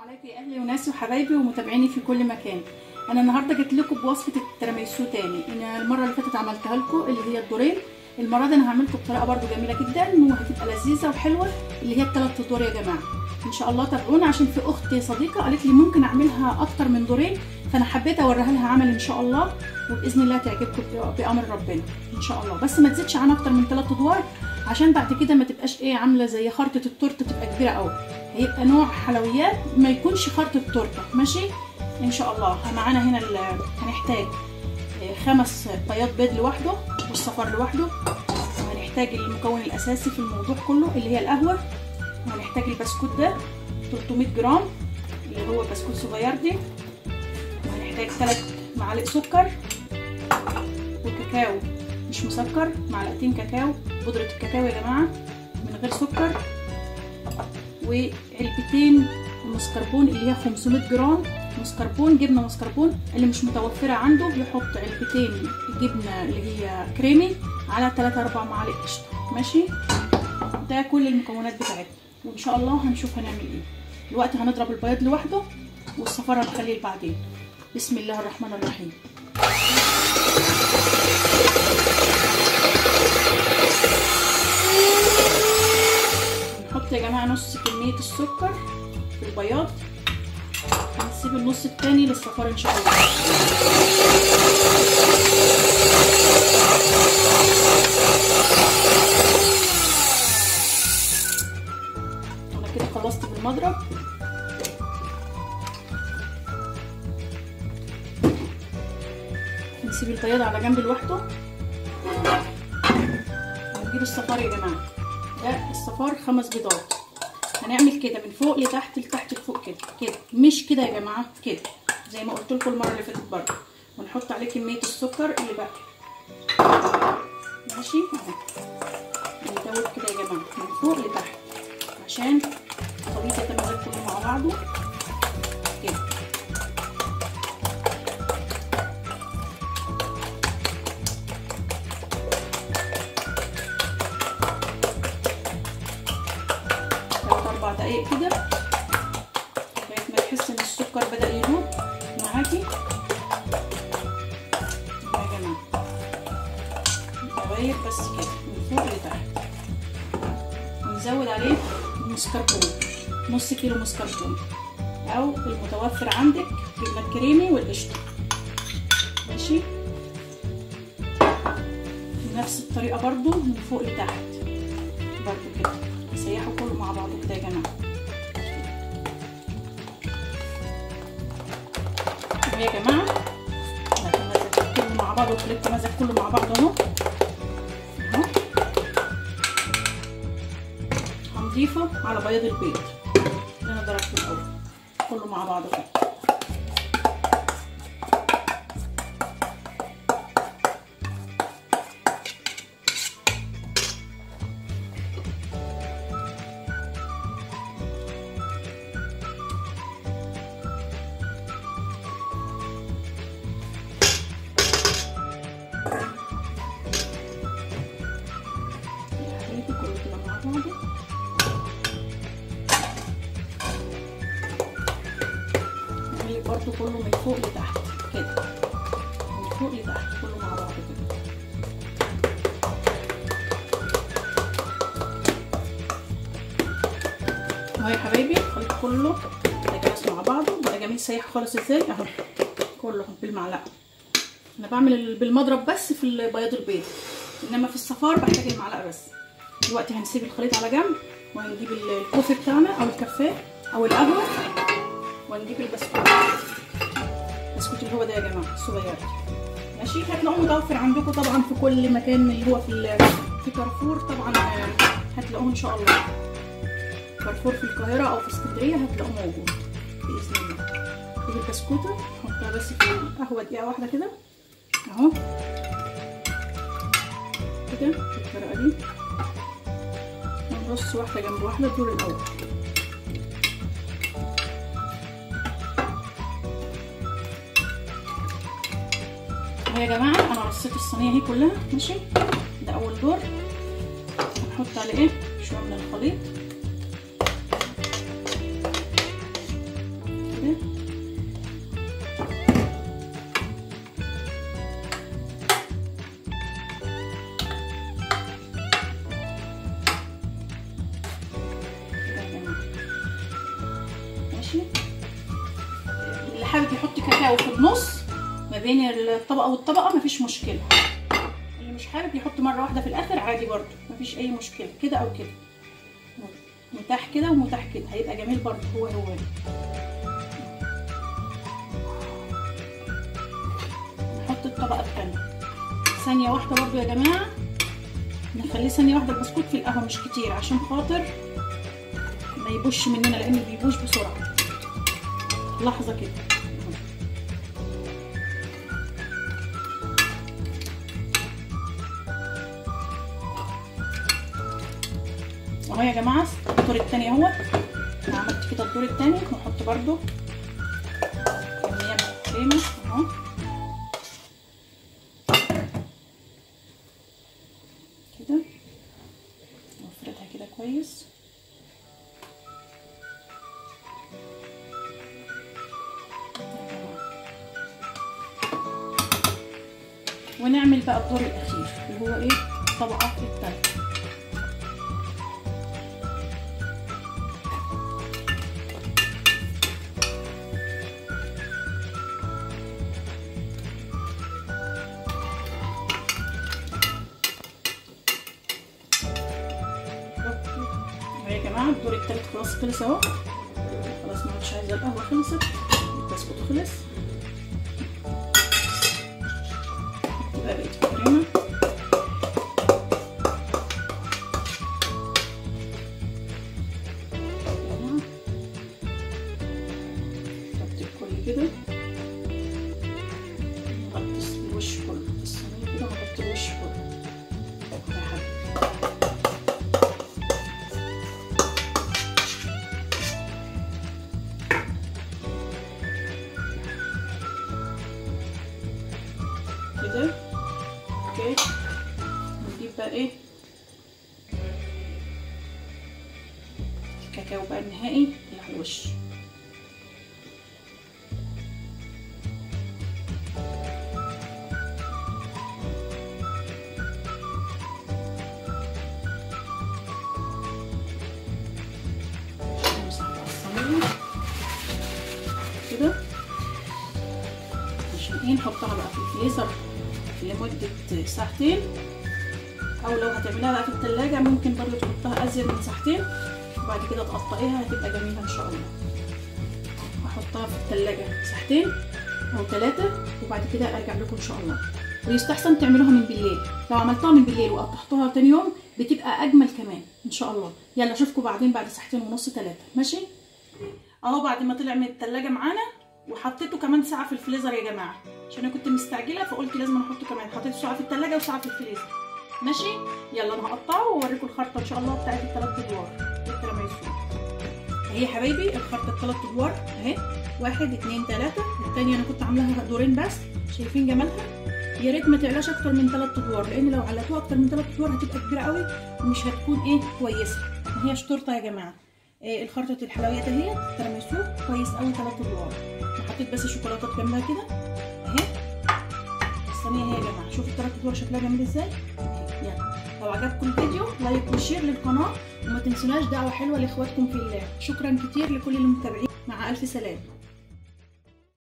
عليكم يا اهلي وناسي وحبايبي ومتابعيني في كل مكان انا النهارده جيت لكم بوصفه التراميسو تاني انا المره اللي فاتت عملتها لكم اللي هي الدورين المره دي انا هعملكم بطريقه برده جميله جدا وهتبقى لذيذه وحلوه اللي هي الثلاث ادوار يا جماعه ان شاء الله تابعونا عشان في اختي صديقه قالت لي ممكن اعملها اكتر من دورين فانا حبيت اوريها لها عمل ان شاء الله وباذن الله تعجبكم بامر ربنا ان شاء الله بس ما تزيدش عن اكتر من ثلاث ادوار عشان بعد كده ما تبقاش ايه عامله زي خرطه التورته تبقى كبيره قوي هيبقى نوع حلويات ما يكونش خرطه تورته ماشي ان شاء الله معانا هنا هنحتاج خمس بياض بيض لوحده والصفار لوحده وهنحتاج المكون الاساسي في الموضوع كله اللي هي القهوه وهنحتاج البسكوت ده 300 جرام اللي هو بسكوت صغير دي وهنحتاج 3 معالق سكر وكاكاو مش مسكر معلقتين كاكاو بودرة الكاكاو يا جماعة من غير سكر وعلبتين مسكربون اللي هي 500 جرام مسكربون جبنة مسكربون اللي مش متوفرة عنده يحط علبتين جبنة اللي هي كريمي على 3 4 معالق قشطة ماشي ده كل المكونات بتاعتنا وان شاء الله هنشوف هنعمل ايه دلوقتي هنضرب البياض لوحده والصفار هنخليه بعدين بسم الله الرحمن الرحيم نحط يا جماعه نص كميه السكر في البياض هنسيب النص التاني للصفار ان شاء الله انا كده خلصت بالمضرب نسيب البياض على جنب لوحده ونجيب الصفار يا جماعه ده الصفار خمس بيضات هنعمل كده من فوق لتحت لتحت لفوق كده كده مش كده يا جماعه كده زي ما قلت لكم المره اللي فاتت برضه ونحط عليه كميه السكر اللي بقى ماشي اهو ندوب كده يا جماعه من فوق لتحت عشان الخليط يتمزج كله مع بعضه كده اربع دقايق كده لغايه ما تحس ان السكر بدا يذوب معاكي يا جماعه لغايه بس كده من فوق لتحت ونزود عليه المسكربون نص كيلو مسكربون او المتوفر عندك جبنه الكريمي والقشطه ماشي بنفس الطريقه برضو من فوق لتحت برضو كده نسيحه كله مع بعضه كده يا جماعه يا جماعه هنمزج كله مع بعض والخليط تمزج كله مع بعض اهو اهو هنضيفه على بياض البيض اللي انا ضربته الاول كله مع بعضه كده كله كده مع بعضه نعمل برضو كله من فوق لتحت كده من فوق لتحت كله مع بعضه كده اهو يا حبايبي الخليط كله تجانس مع بعضه بقى جميل سايح خالص ازاي اهو كله بالمعلقه انا بعمل بالمضرب بس في بياض البيض انما في الصفار بحتاج المعلقه بس دلوقتي هنسيب الخليط على جنب وهنجيب الكوفي بتاعنا او الكافيه او القهوه وهنجيب البسكوت البسكوت اللي هو ده يا جماعه الصغير ماشي هتلاقوه متوفر عندكم طبعا في كل مكان اللي هو في في كارفور طبعا هتلاقوه ان شاء الله كارفور في القاهره او في اسكندريه هتلاقوه موجود باذن الله نجيب البسكوته نحطها بس في القهوه دقيقه واحده كده اهو كده بالطريقه دي نرص واحده جنب واحده الدور الاول اهو يا جماعه انا رصيت الصينيه اهي كلها ماشي ده اول دور هنحط عليه ايه شويه من الخليط حابب يحط كاكاو في النص ما بين الطبقه والطبقه مفيش مشكله اللي مش حابب يحط مره واحده في الاخر عادي برده مفيش اي مشكله كده او كده متاح كده ومتاح كده هيبقى جميل برده هو هو نحط الطبقه الثانيه ثانيه واحده برده يا جماعه نخليه ثانيه واحده البسكوت في القهوه مش كتير عشان خاطر ما يبوش مننا لان بيبوش بسرعه لحظه كده اهو يا جماعه الدور التاني اهو انا عملت كده الدور التاني واحط برده كميه من الكريمه اهو كده وافردها كده كويس ونعمل بقى الدور الاخير اللي هو ايه الطبقه الثالثه يا جماعه الدور التالت خلاص خلص اهو خلاص ما عادش عايزه القهوه خلصت البسكوت خلص بقى بقيت الكريمه نحط الكل كده نغطي الوش كله الصينيه كده نغطي الوش كله يا حبيبي كده اوكي نجيب بقى ايه الكاكاو بقى النهائي اللي على الوش نمسح بقى الصينية كده عشان ايه نحطها بقى في الفريزر لمدة ساعتين او لو هتعملها بقى في التلاجة ممكن برضو تحطها ازيد من ساعتين وبعد كده تقطعيها هتبقى جميلة ان شاء الله هحطها في التلاجة ساعتين او ثلاثة وبعد كده ارجع لكم ان شاء الله ويستحسن تعملوها من بالليل لو عملتوها من بالليل وقطعتوها تاني يوم بتبقى اجمل كمان ان شاء الله يلا اشوفكم بعدين بعد ساعتين ونص ثلاثة ماشي اهو بعد ما طلع من التلاجة معانا وحطيته كمان ساعه في الفريزر يا جماعه عشان انا كنت مستعجله فقلت لازم احطه كمان حطيته ساعه في التلاجة وساعه في الفريزر ماشي يلا انا هقطعه واوريكم الخرطه ان شاء الله بتاعت الثلاث ادوار التراميسو اهي يا حبايبي الخرطه الثلاث ادوار اهي واحد اتنين تلاته الثانيه انا كنت عاملاها دورين بس شايفين جمالها يا ريت ما تعلاش اكتر من ثلاث ادوار لان لو علتوها اكتر من ثلاث ادوار هتبقى كبيره قوي ومش هتكون ايه كويسه ما هيش تورته يا جماعه إيه الخرطه الحلويات اهي التراميسو كويس قوي ثلاث ادوار حطيت بس شوكولاتات جنبها كده اهي الصينيه اهي يا جماعه شوفوا الثلاث ادوار شكلها جميل ازاي يلا لو عجبكم الفيديو لايك وشير للقناه وما تنسوناش دعوه حلوه لاخواتكم في الله شكرا كتير لكل المتابعين مع الف سلامه